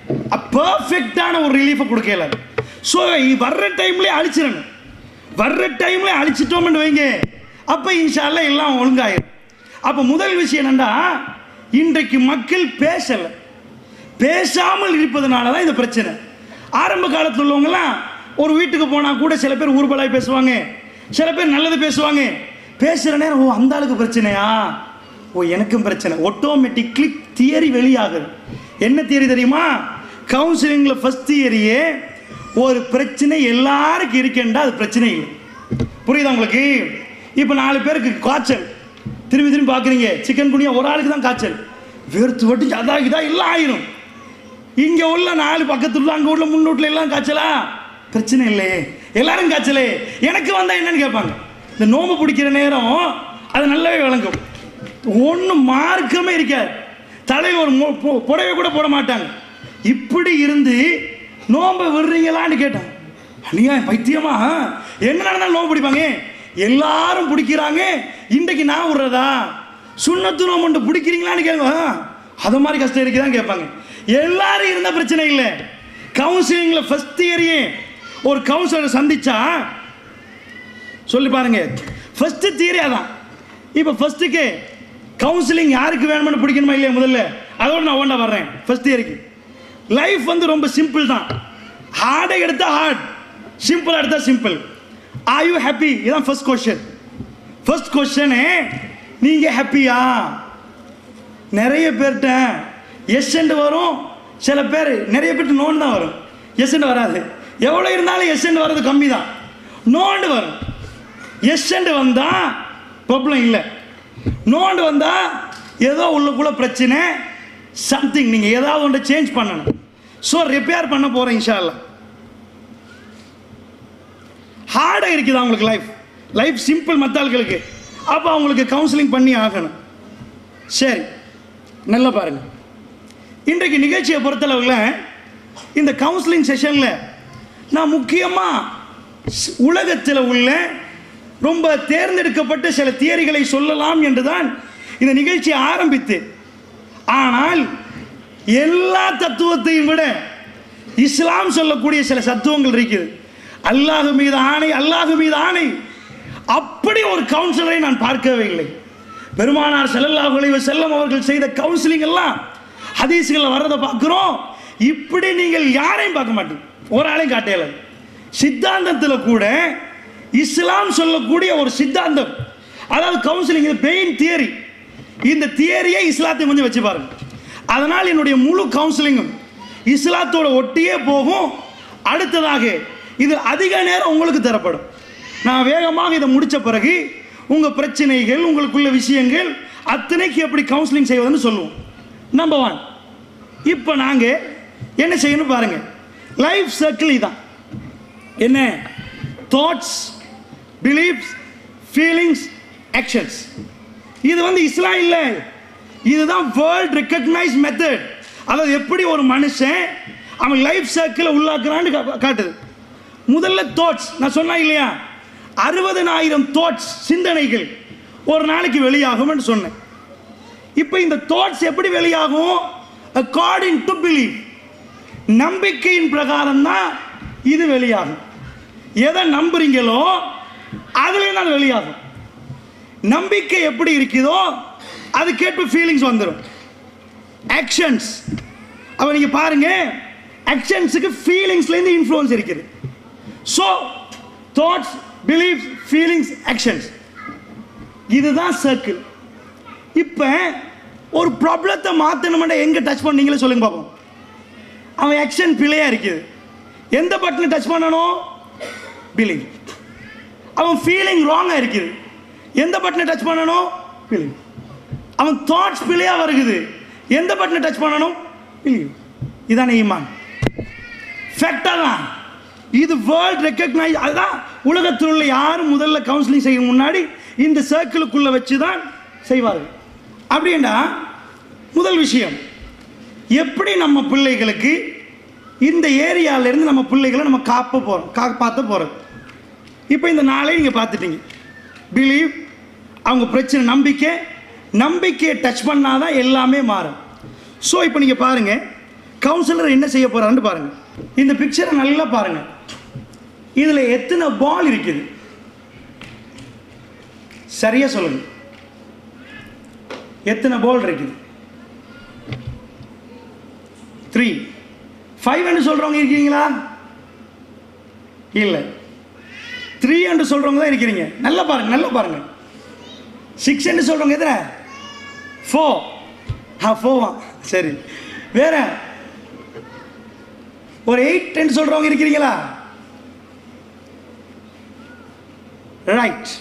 Speaker 1: பர்ஃபெக்டான ஒரு ரிலீஃபை கொடுக்கல ஸோ வர்ற டைம்லேயே அழிச்சிடணும் வர்ற டைம்ல அழிச்சிட்டோம்னு வைங்க அப்போ இன்ஷால்ல எல்லாம் ஒழுங்காயிரும் அப்போ முதல் விஷயம் என்னண்டா இன்றைக்கு மக்கள் பேசலை பேசாமல் இருப்பதனால தான் இந்த பிரச்சனை ஆரம்ப காலத்தில் உள்ளவங்கலாம் ஒரு வீட்டுக்கு போனால் கூட சில பேர் ஊர்வலாய் பேசுவாங்க சில பேர் நல்லது பேசுவாங்க பேசுகிற நேரம் ஓ அந்த ஆளுக்கு பிரச்சனையா ஓ எனக்கும் பிரச்சனை ஆட்டோமேட்டிக்லி தியரி வெளியாகுது என்ன தியரி தெரியுமா கவுன்சிலிங்கில் ஃபஸ்ட் தியரியே ஒரு பிரச்சனை எல்லாருக்கும் இருக்கேன்டா அது பிரச்சனை இல்லை புரியுதா உங்களுக்கு இப்போ நாலு பேருக்கு காய்ச்சல் திரும்பி திரும்பி பார்க்குறீங்க சிக்கன் குனியா ஒரு ஆளுக்கு தான் காய்ச்சல் வேர்த்து வட்டி அதான் இதா எல்லாம் ஆயிரும் இங்கே உள்ள நாலு பக்கத்துல உள்ள அங்கே உள்ள முன்னூட்டில் எல்லாம் காய்ச்சலா பிரச்சனை இல்லையே எல்லாரும் காய்ச்சலே எனக்கு வந்தா என்னன்னு கேட்பாங்க இந்த நோம்பு பிடிக்கிற நேரம் அது நல்லாவே விளங்கும் ஒன்றும் மார்க்கமே இருக்காது தலையில் ஒரு மு- பு- புடவை கூட போட மாட்டாங்க இப்படி இருந்து நோம்பை விடுறீங்களான்னு கேட்டான் அநியாயம் பைத்தியமா என்ன நடந்தாலும் நோம்பு பிடிப்பாங்க எல்லாரும் பிடிக்கிறாங்க இன்றைக்கு நான் விடுறதா சுண்ணத்து நோம்பு பிடிக்கிறீங்களான்னு கேளுங்க அது மாதிரி கஷ்டம் இருக்குதான் கேட்பாங்க எல்லாரும் இருந்த பிரச்சனை இல்லை கவுன்சிலிங்கில் ஃபஸ்ட் இயரையே ஒரு கவுன்சிலரை சந்திச்சா சொல்லி பாருங்க ஃபஸ்ட்டு தியரி அதான் இப்போ ஃபஸ்ட்டுக்கு கவுன்சிலிங் யாருக்கு வேணும்னு பிடிக்கணுமா இல்லையா முதல்ல அதோட நான் ஒன்றா வர்றேன் ஃபர்ஸ்ட் இயருக்கு லைஃப் வந்து ரொம்ப சிம்பிள் தான் ஹார்டை எடுத்தா ஹார்ட் சிம்பிள் எடுத்தா சிம்பிள் ஆர் யூ ஹாப்பி இதான் ஃபர்ஸ்ட் கொஸ்டின் ஃபர்ஸ்ட் கொஸ்டினே நீங்கள் ஹாப்பியா நிறைய பேர்கிட்ட எஸ் வரும் சில பேர் நிறைய பேர்ட்டு நோன் தான் வரும் எஸ் வராது எவ்வளோ இருந்தாலும் எஸ் வர்றது கம்மி தான் நோண்டு வரும் எஸ் வந்தால் ப்ராப்ளம் இல்லை நோண்டு வந்தால் ஏதோ உள்ளுக்குள்ள பிரச்சனை சம்திங் நீங்கள் ஏதாவது ஒன்று சேஞ்ச் பண்ணணும் ஸோ ரிப்பேர் பண்ண போகிறேன் இன்ஷால்லா ஹார்டாக இருக்குது அவங்களுக்கு லைஃப் லைஃப் சிம்பிள் மற்ற ஆட்களுக்கு அப்போ அவங்களுக்கு கவுன்சிலிங் பண்ணி ஆகணும் சரி நல்லா பாருங்க இன்றைக்கு நிகழ்ச்சியை பொறுத்தளவில் இந்த கவுன்சிலிங் செஷனில் நான் முக்கியமாக உலகத்தில் உள்ள ரொம்ப தேர்ந்தெடுக்கப்பட்ட சில தியரிகளை சொல்லலாம் என்று தான் இந்த நிகழ்ச்சியை ஆரம்பித்து ஆனால் எல்லா தத்துவத்தையும் விட இஸ்லாம் சொல்லக்கூடிய சில தத்துவங்கள் இருக்குது அல்லாஹ் மீது ஆணை அல்லாஹ் மீது ஆணை அப்படி ஒரு கவுன்சிலரை நான் பார்க்கவே இல்லை பெருமானார் ஸல்லல்லாஹு அலைஹி வஸல்லம் அவர்கள் செய்த கவுன்சிலிங் எல்லாம் ஹதீஸ்களில் வர்றதை பார்க்குறோம் இப்படி நீங்கள் யாரையும் பார்க்க மாட்டீங்க ஒரு ஆளையும் காட்டையில சித்தாந்தத்தில் கூட இஸ்லாம் சொல்லக்கூடிய ஒரு சித்தாந்தம் அதாவது கவுன்சிலிங் இது பெயின் தியரி இந்த தியரியை இஸ்லாத்தை கொஞ்சம் வச்சு பாருங்க அதனால் என்னுடைய முழு கவுன்சிலிங்கும் இஸ்லாத்தோட ஒட்டியே போகும் அடுத்ததாக இது அதிக நேரம் உங்களுக்கு தரப்படும் நான் வேகமாக இதை முடித்த பிறகு உங்கள் பிரச்சனைகள் உங்களுக்குள்ள விஷயங்கள் அத்தனைக்கு எப்படி கவுன்சிலிங் செய்வதுன்னு சொல்லுவோம் நம்பர் ஒன் இப்போ நாங்கள் என்ன செய்யணும் பாருங்கள் லைஃப் சர்க்கிள் இதான் என்ன தாட்ஸ் பிலீஃப்ஸ் ஃபீலிங்ஸ் ஆக்ஷன்ஸ் இது வந்து இஸ்லாம் இல்லை இதுதான் வேர்ல்ட் ரெக்கக்னைஸ் மெத்தட் அதாவது எப்படி ஒரு மனுஷன் அவன் லைஃப் சர்க்கிளை உள்ளாக்குறான்னு கா- காட்டுது முதல்ல தாட்ஸ் நான் சொன்னா இல்லையா அறுபதனாயிரம் தாட்ஸ் சிந்தனைகள் ஒரு நாளைக்கு வெளியாகும்னு சொன்னேன் இப்போ இந்த தாட்ஸ் எப்படி வெளியாகும் அக்கார்டிங் டு பிலீவ் நம்பிக்கையின் பிரகாரம் தான் இது வெளியாகும் எதை நம்புறீங்களோ அதுலேயும் அது வெளியாகும் நம்பிக்கை எப்படி இருக்குதோ அது கேட்டு ஃபீலிங்ஸ் வந்துடும் ஆக்ஷன்ஸ் அப்போ நீங்கள் பாருங்க ஆக்ஷன்ஸுக்கு ஃபீலிங்ஸ்லேருந்து இன்ஃப்ளூயன்ஸ் இருக்குது so thoughts beliefs feelings actions இதுதான் சர்க்கிள் இப்போ ஒரு ப்ராப்ளத்தை மாற்றணுமெண்டா எங்கே டச் பண்ணீங்களே சொல்லுங்க பார்ப்போம் அவன் ஆக்ஷன் பிழையாக இருக்குது எந்த பட்டனை டச் பண்ணணும் பிலீவ் அவன் ஃபீலிங் ராங்காக இருக்குது எந்த பட்டனை டச் பண்ணணும் பிலீவ் அவன் தாட்ஸ் பிழையாக வருகுது எந்த பட்டனை டச் பண்ணணும் பிலீவ் இதானே ஈமான் ஃபேக்டாக தான் இது வேர்ல்ட் ரெக்கக்னைஸ் அதுதான் உலகத்தில் உள்ள யாரும் முதல்ல கவுன்சிலிங் செய்யும் முன்னாடி இந்த சர்க்கிளுக்குள்ளே வச்சு தான் செய்வார்கள் அப்படின்னா முதல் விஷயம் எப்படி நம்ம பிள்ளைகளுக்கு இந்த ஏரியாவிலேருந்து நம்ம பிள்ளைகளை நம்ம காப்ப போகிறோம் காப்பாற்ற போகிறது இப்போ இந்த நாளை நீங்கள் பார்த்துட்டீங்க பிலீவ் அவங்க பிரச்சனை நம்பிக்கை நம்பிக்கையை டச் பண்ணாதான் எல்லாமே மாறும் ஸோ இப்போ நீங்கள் பாருங்கள் கவுன்சிலர் என்ன செய்ய போகிறான்னு பாருங்கள் இந்த பிக்சரை நல்லா பாருங்கள் இதில் எத்தனை பால் இருக்குது சரியாக சொல்லுங்கள் எத்தனை பால் இருக்குது த்ரீ ஃபைவ் என்று சொல்கிறவங்க இருக்கீங்களா இல்லை த்ரீ என்று சொல்கிறவங்க தான் இருக்கிறீங்க நல்லா பாருங்க நல்லா பாருங்க சிக்ஸ் என்று சொல்கிறவங்க எத்தனை ஃபோ ஆ ஃபோவா சரி வேற ஒரு எயிட் என்று சொல்கிறவங்க இருக்கிறீங்களா ரைட்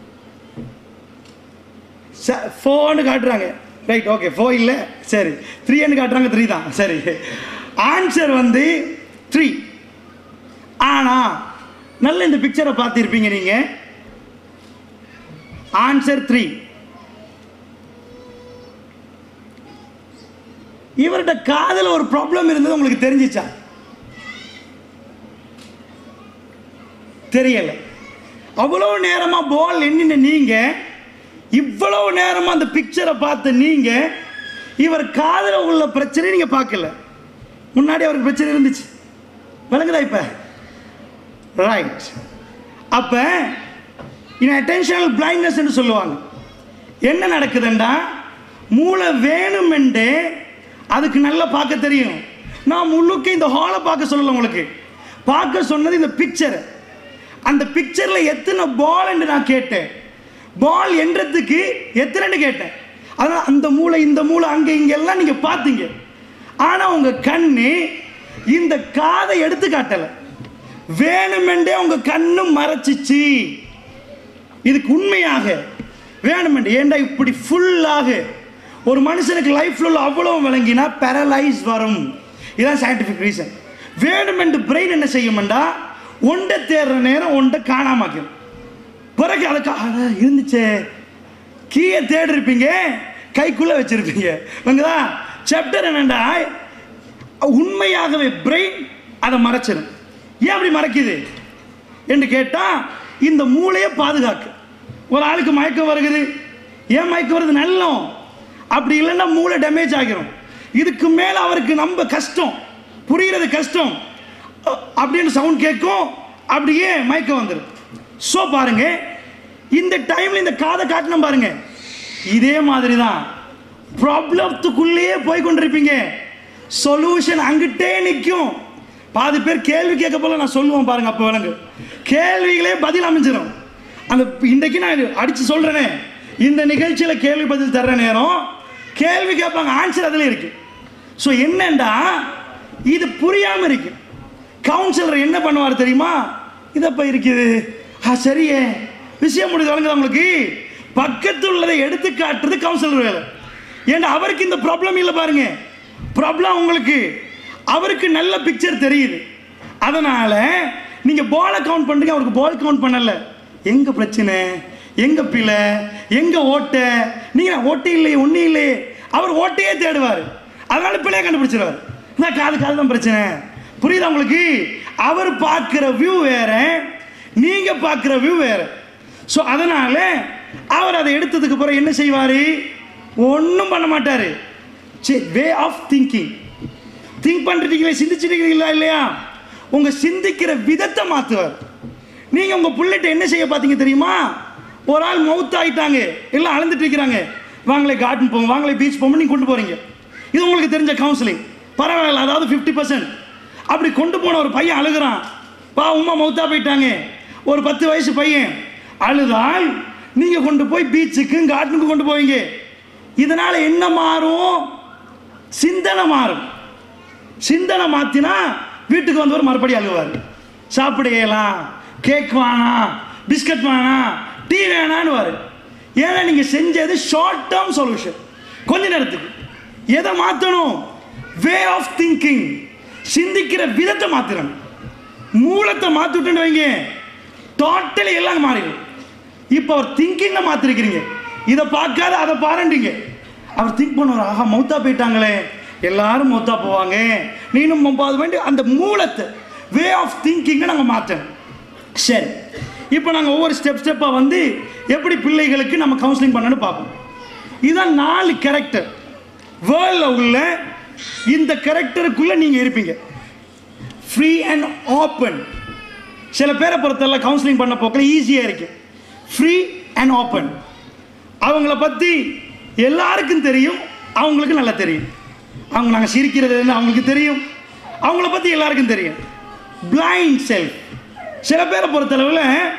Speaker 1: ஃபோன்னு காட்டுறாங்க ரைட் ஓகே ஃபோ இல்லை சரி த்ரீன்னு காட்டுறாங்க த்ரீ தான் சரி ஆன்சர் வந்து த்ரீ ஆனால் நல்ல இந்த பிக்சரை பார்த்துருப்பீங்க நீங்கள் ஆன்சர் த்ரீ இவர்கிட்ட காதில் ஒரு ப்ராப்ளம் இருந்தது உங்களுக்கு தெரிஞ்சிச்சா தெரியல அவ்வளோ நேரமாக பால் எண்ணின நீங்கள் இவ்வளவு நேரமாக அந்த பிக்சரை பார்த்த நீங்கள் இவர் காதில் உள்ள பிரச்சனை நீங்கள் பார்க்கல முன்னாடி அவருக்கு பிரச்சனை இருந்துச்சு விளங்குதா இப்போ ரைட் அப்போ இன் அட்டென்ஷனல் பிளைண்ட்னஸ் சொல்லுவாங்க என்ன நடக்குதுண்டா மூளை வேணுமென்றே அதுக்கு நல்லா பார்க்க தெரியும் நான் முழுக்க இந்த ஹாலை பார்க்க சொல்லல உங்களுக்கு பார்க்க சொன்னது இந்த பிக்சர் அந்த பிக்சரில் எத்தனை பால் என்று நான் கேட்டேன் பால் என்றதுக்கு எத்தனைன்னு கேட்டேன் அதனால் அந்த மூளை இந்த மூளை அங்கே இங்கெல்லாம் நீங்கள் பார்த்தீங்க ஆனால் உங்கள் கண்ணு இந்த காதை எடுத்து காட்டலை வேணுமென்றே உங்க கண்ணு மறைச்சிச்சு இதுக்கு உண்மையாக வேணுமென்றே ஏண்டா இப்படி ஃபுல்லாக ஒரு மனுஷனுக்கு லைஃப்ல உள்ள அவ்வளவு விளங்கினா பேரலைஸ் வரும் இதுதான் சயின்டிஃபிக் ரீசன் வேணுமென்று பிரெயின் என்ன செய்யுமெண்டா ஒன்றை தேடுற நேரம் ஒன்றை காணாமாக்கும் பிறகு அதுக்கு அட, இருந்துச்சே கீயை தேடி இருப்பீங்க கைக்குள்ள வச்சிருப்பீங்க இவங்கதா சாப்டர் என்னண்டா உண்மையாகவே பிரெயின் அதை மறைச்சிடும் ஏன் அப்படி மறைக்குது என்று கேட்டால் இந்த மூளையை பாதுகாக்கு ஒரு ஆளுக்கு மயக்கம் வருகுது ஏன் மயக்கம் வருது நல்லம் அப்படி இல்லைன்னா மூளை டேமேஜ் ஆகிரும் இதுக்கு மேலே அவருக்கு நம்ம கஷ்டம் புரிகிறது கஷ்டம் அ- அப்படின்னு சவுண்ட் கேட்கும் அப்படியே மயக்கம் வந்துடும் ஸோ பாருங்க இந்த டைம்ல இந்த காதை காட்டணும் பாருங்க இதே மாதிரி தான் ப்ராப்ளத்துக்குள்ளேயே போய் கொண்டிருப்பீங்க சொல்யூஷன் அங்கிட்டே நிற்கும் பாதி பேர் கேள்வி கேட்க போல நான் சொல்லுவேன் பாருங்க அப்போ விளங்கு கேள்விகளே பதில் அமைஞ்சிடும் அந்த இன்றைக்கு நான் அடிச்சு சொல்றேனே இந்த நிகழ்ச்சியில் கேள்வி பதில் தர்ற நேரம் கேள்வி கேட்பாங்க ஆன்சர் அதில் இருக்கு ஸோ என்னண்டா இது புரியாம இருக்கு கவுன்சிலர் என்ன பண்ணுவார் தெரியுமா இதப்ப இருக்குது ஆ சரியே விஷயம் முடிஞ்சு வழங்குது உங்களுக்கு பக்கத்து உள்ளதை எடுத்து காட்டுறது கவுன்சிலர் வேலை ஏன்னா அவருக்கு இந்த ப்ராப்ளம் இல்லை பாருங்க ப்ராப்ளம் உங்களுக்கு அவருக்கு நல்ல பிக்சர் தெரியுது அதனால நீங்க பாலை கவுண்ட் பண்றீங்க அவருக்கு பால் கவுண்ட் பண்ணல எங்க பிரச்சனை எங்க பிழை எங்க ஓட்டை நீங்க ஓட்டை இல்லையே ஒன்றும் இல்லையே அவர் ஓட்டையே தேடுவார் அதனால பிழையை கண்டுபிடிச்சிருவார் நான் காது காது தான் பிரச்சனை புரியுதா உங்களுக்கு அவர் பார்க்குற வியூ வேற நீங்க பார்க்குற வியூ வேற ஸோ அதனால அவர் அதை எடுத்ததுக்கு அப்புறம் என்ன செய்வார் ஒன்றும் பண்ண மாட்டார் வே ஆஃப் திங்கிங் திங்க் பண்ணிட்டீங்களே சிந்திச்சிருக்கீங்களா இல்லையா உங்க சிந்திக்கிற விதத்தை மாத்துவார் நீங்க உங்க புள்ளிட்ட என்ன செய்ய பார்த்தீங்க தெரியுமா ஒரு ஆள் மவுத் ஆயிட்டாங்க எல்லாம் அழுந்துட்டு இருக்கிறாங்க வாங்களே கார்டன் போங்க வாங்களே பீச் போங்க நீங்க கொண்டு போறீங்க இது உங்களுக்கு தெரிஞ்ச கவுன்சிலிங் பரவாயில்ல அதாவது ஃபிஃப்டி பர்சன்ட் அப்படி கொண்டு போன ஒரு பையன் அழுகுறான் பா உமா மவுத்தா போயிட்டாங்க ஒரு பத்து வயசு பையன் அழுதால் நீங்க கொண்டு போய் பீச்சுக்கும் கார்டனுக்கும் கொண்டு போவீங்க இதனால என்ன மாறும் சிந்தனை மாறும் சிந்தனை மாத்தினா வீட்டுக்கு வந்தவர் மறுபடியும் அழுவார் சாப்பிடையலாம் கேக் வேணாம் பிஸ்கட் வேணாம் டீ வேணான்னு ஏன்னா நீங்க செஞ்சது ஷார்ட் டேர்ம் சொல்யூஷன் கொஞ்ச நேரத்துக்கு எதை மாற்றணும் வே ஆஃப் திங்கிங் சிந்திக்கிற விதத்தை மாற்றணும் மூலத்தை மாற்றிவிட்டுன்னு வைங்க டோட்டலி எல்லாம் மாறிடும் இப்போ அவர் திங்கிங்கை மாற்றிருக்கிறீங்க இதை பார்க்காத அதை பாருன்றீங்க அவர் திங்க் பண்ணுவார் ஆஹா மௌத்தா போயிட்டாங்களே எல்லாரும் மௌத்தா போவாங்க நீனும் மொம்பாது வேண்டி அந்த மூலத்தை வே ஆஃப் திங்கிங்கை நாங்கள் மாற்றணும் சரி இப்போ நாங்கள் ஒவ்வொரு ஸ்டெப் ஸ்டெப்பாக வந்து எப்படி பிள்ளைகளுக்கு நம்ம கவுன்சிலிங் பண்ணணும்னு பார்ப்போம் இதான் நாலு கேரக்டர் வேர்ல்டில் உள்ள இந்த கேரக்டருக்குள்ளே நீங்கள் இருப்பீங்க ஃப்ரீ அண்ட் ஓப்பன் சில பேரை பொறுத்தவரை கவுன்சிலிங் பண்ண போக்கில் ஈஸியாக இருக்கு ஃப்ரீ அண்ட் ஓப்பன் அவங்கள பற்றி எல்லாருக்கும் தெரியும் அவங்களுக்கு நல்லா தெரியும் அவங்க நாங்கள் சிரிக்கிறது என்ன அவங்களுக்கு தெரியும் அவங்கள பற்றி எல்லாருக்கும் தெரியும் பிளைண்ட் செல்ஃப் சில பேரை பொறுத்தளவில்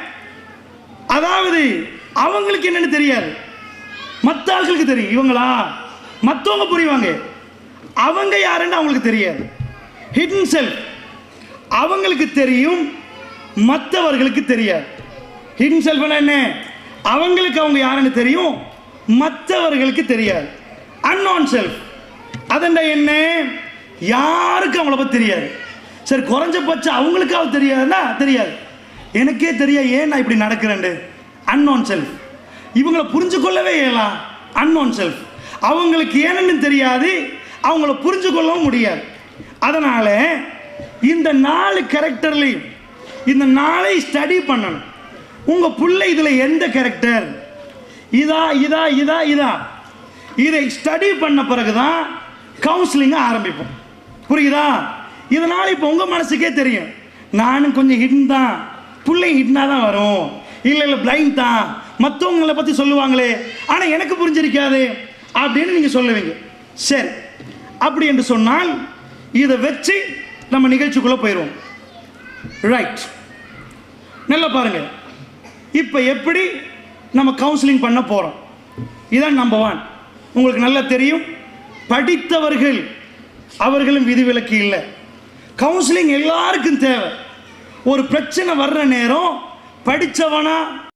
Speaker 1: அதாவது அவங்களுக்கு என்னன்னு தெரியாது மற்ற ஆட்களுக்கு தெரியும் இவங்களா மற்றவங்க புரிவாங்க அவங்க யாருன்னு அவங்களுக்கு தெரியாது ஹிடன் செல்ஃப் அவங்களுக்கு தெரியும் மற்றவர்களுக்கு தெரியாது ஹிடன் செல்ஃப்னா என்ன அவங்களுக்கு அவங்க யாருன்னு தெரியும் மற்றவர்களுக்கு தெரியாது அன்னோன் செல்ஃப் அதென்ன என்ன யாருக்கும் அவங்கள பற்றி தெரியாது சரி குறைஞ்சபட்சம் அவங்களுக்காவது தெரியாதுன்னா தெரியாது எனக்கே தெரியாது ஏன் நான் இப்படி நடக்கிறேன் அன்னோன் செல்ஃப் இவங்களை புரிஞ்சு கொள்ளவே இயலாம் அன்னோன் செல்ஃப் அவங்களுக்கு ஏன்னு தெரியாது அவங்கள புரிஞ்சு கொள்ளவும் முடியாது அதனால இந்த நாலு கேரக்டர்லையும் இந்த நாளை ஸ்டடி பண்ணணும் உங்க புள்ள இதுல எந்த கேரக்டர் இதா இதா இதா இதா இதை ஸ்டடி பண்ண பிறகுதான் கவுன்சிலிங்கை ஆரம்பிப்போம் புரியுதா இதனால் இப்போ உங்கள் மனசுக்கே தெரியும் நானும் கொஞ்சம் ஹிடன் தான் பிள்ளை ஹிட்னாக தான் வரும் இல்லை இல்லை பிளைண்ட் தான் மற்றவங்களை பற்றி சொல்லுவாங்களே ஆனால் எனக்கு புரிஞ்சிருக்காது அப்படின்னு நீங்கள் சொல்லுவீங்க சரி அப்படி என்று சொன்னால் இதை வச்சு நம்ம நிகழ்ச்சிக்குள்ளே போயிடுவோம் ரைட் நல்லா பாருங்க இப்போ எப்படி நம்ம கவுன்சிலிங் பண்ண போகிறோம் இதான் நம்பர் ஒன் உங்களுக்கு நல்லா தெரியும் படித்தவர்கள் அவர்களும் விதிவிலக்கு இல்லை கவுன்சிலிங் எல்லாருக்கும் தேவை ஒரு பிரச்சனை வர்ற நேரம் படித்தவனா